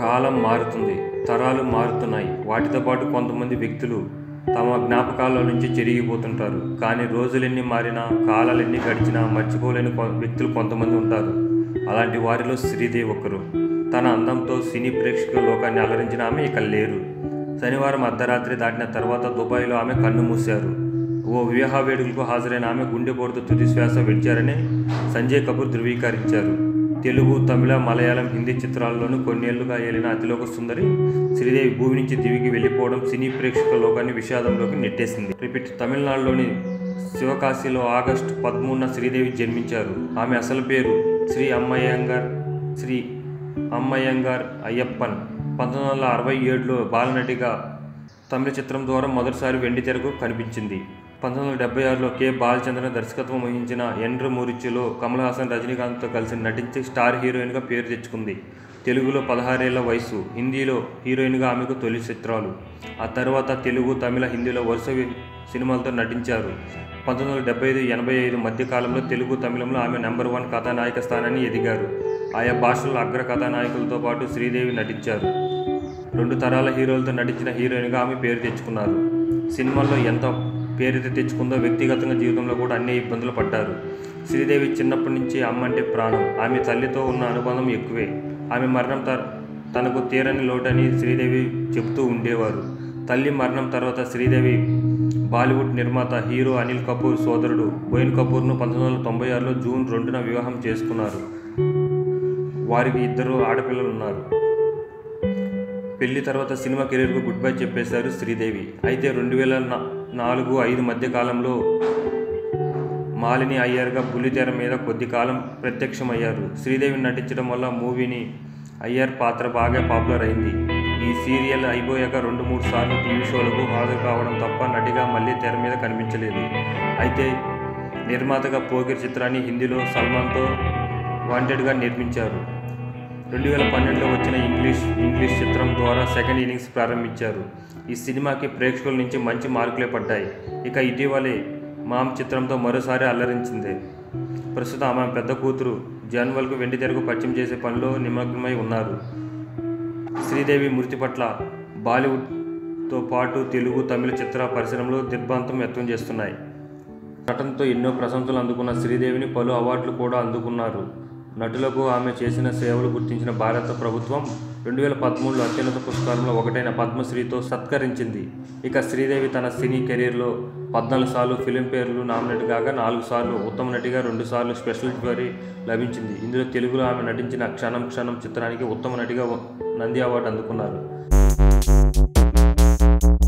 కాలం మారుతుంది తరాలు మారుతున్నాయి వాటితో పాటు కొంతమంది వ్యక్తులు తమ జ్ఞాపకాల్లో నుంచి చెరిగిపోతుంటారు కానీ రోజులెన్ని మారినా కాలాలెన్ని గడిచినా మర్చిపోలేని కొ- వ్యక్తులు కొంతమంది ఉంటారు అలాంటి వారిలో శ్రీదేవి ఒకరు తన అందంతో సినీ ప్రేక్షకుల లోకాన్ని అలరించిన ఆమె ఇక లేరు శనివారం అర్ధరాత్రి దాటిన తర్వాత దుబాయ్లో ఆమె కన్ను మూశారు ఓ వివాహ వేడుకలకు హాజరైన ఆమె గుండెపోటుతో తుది శ్వాస విడిచారని సంజయ్ కపూర్ ధృవీకరించారు తెలుగు తమిళ మలయాళం హిందీ చిత్రాల్లోనూ కొన్నేళ్లుగా ఏలిన అతిలోక సుందరి శ్రీదేవి భూమి నుంచి దివికి వెళ్ళిపోవడం సినీ ప్రేక్షకుల లోకాన్ని విషాదంలోకి నెట్టేసింది రిపీట్ తమిళనాడులోని శివకాశిలో ఆగస్టు పదమూడున శ్రీదేవి జన్మించారు ఆమె అసలు పేరు శ్రీ అమ్మయ్యంగార్ శ్రీ అమ్మయ్యంగార్ అయ్యప్పన్ పంతొమ్మిది వందల అరవై ఏడులో బాలనటిగా తమిళ చిత్రం ద్వారా మొదటిసారి వెండి తెరకు కనిపించింది పంతొమ్మిది వందల డెబ్బై ఆరులో కె బాలచంద్రన్ దర్శకత్వం వహించిన ఎండ్రు మూరిచ్చిలో కమల్ హాసన్ రజనీకాంత్తో కలిసి నటించి స్టార్ హీరోయిన్గా పేరు తెచ్చుకుంది తెలుగులో పదహారేళ్ల వయసు హిందీలో హీరోయిన్గా ఆమెకు తొలి చిత్రాలు ఆ తర్వాత తెలుగు తమిళ హిందీలో వరుస వి- సినిమాలతో నటించారు పంతొమ్మిది వందల డెబ్బై ఐదు ఎనభై ఐదు మధ్య కాలంలో తెలుగు తమిళంలో ఆమె నెంబర్ వన్ కథానాయక స్థానాన్ని ఎదిగారు ఆయా భాషల్లో అగ్ర కథానాయకులతో పాటు శ్రీదేవి నటించారు రెండు తరాల హీరోలతో నటించిన హీరోయిన్గా ఆమె పేరు తెచ్చుకున్నారు సినిమాల్లో ఎంత పేరైతే తెచ్చుకుందో వ్యక్తిగతంగా జీవితంలో కూడా అన్ని ఇబ్బందులు పడ్డారు శ్రీదేవి చిన్నప్పటి నుంచి అమ్మ అంటే ప్రాణం ఆమె తల్లితో ఉన్న అనుబంధం ఎక్కువే ఆమె మరణం త తనకు తీరని లోటని శ్రీదేవి చెబుతూ ఉండేవారు తల్లి మరణం తర్వాత శ్రీదేవి బాలీవుడ్ నిర్మాత హీరో అనిల్ కపూర్ సోదరుడు బోయిన్ కపూర్ను పంతొమ్మిది వందల తొంభై ఆరులో జూన్ రెండున వివాహం చేసుకున్నారు వారికి ఇద్దరు ఆడపిల్లలు ఉన్నారు పెళ్లి తర్వాత సినిమా కెరీర్కు గుడ్ బై చెప్పేశారు శ్రీదేవి అయితే రెండు వేల నా- నాలుగు ఐదు మధ్య కాలంలో మాలిని అయ్యర్గా బుల్లితెర మీద కొద్ది కాలం ప్రత్యక్షమయ్యారు శ్రీదేవి నటించడం వల్ల మూవీని అయ్యర్ పాత్ర బాగా పాపులర్ అయింది ఈ సీరియల్ అయిపోయాక రెండు మూడు సార్లు టీవీ షోలకు హాజరు కావడం తప్ప నటిగా మళ్ళీ తెర మీద కనిపించలేదు అయితే నిర్మాతగా పోకిర్ చిత్రాన్ని హిందీలో సల్మాన్తో వాంటెడ్గా నిర్మించారు రెండు వేల పన్నెండులో వచ్చిన ఇంగ్లీష్ ఇంగ్లీష్ చిత్రం ద్వారా సెకండ్ ఇన్నింగ్స్ ప్రారంభించారు ఈ సినిమాకి ప్రేక్షకుల నుంచి మంచి మార్కులే పడ్డాయి ఇక ఇటీవలే మామ్ చిత్రంతో మరోసారి అల్లరించింది ప్రస్తుతం ఆమె పెద్ద కూతురు జాన్వల్కు వెండి తెరకు పరిచయం చేసే పనిలో నిమగ్నమై ఉన్నారు శ్రీదేవి మృతి పట్ల బాలీవుడ్తో పాటు తెలుగు తమిళ చిత్ర పరిశ్రమలో దిగ్భ్రాంతం వ్యక్తం చేస్తున్నాయి నటనతో ఎన్నో ప్రశంసలు అందుకున్న శ్రీదేవిని పలు అవార్డులు కూడా అందుకున్నారు నటులకు ఆమె చేసిన సేవలు గుర్తించిన భారత ప్రభుత్వం రెండు వేల పదమూడులో అత్యున్నత పురస్కారంలో ఒకటైన పద్మశ్రీతో సత్కరించింది ఇక శ్రీదేవి తన సినీ కెరీర్లో పద్నాలుగు సార్లు ఫిలింఫేర్లు నామినేట్ కాగా నాలుగు సార్లు ఉత్తమ నటిగా రెండు సార్లు స్పెషల్ జ్యూరీ లభించింది ఇందులో తెలుగులో ఆమె నటించిన క్షణం క్షణం చిత్రానికి ఉత్తమ నటిగా నంది అవార్డు అందుకున్నారు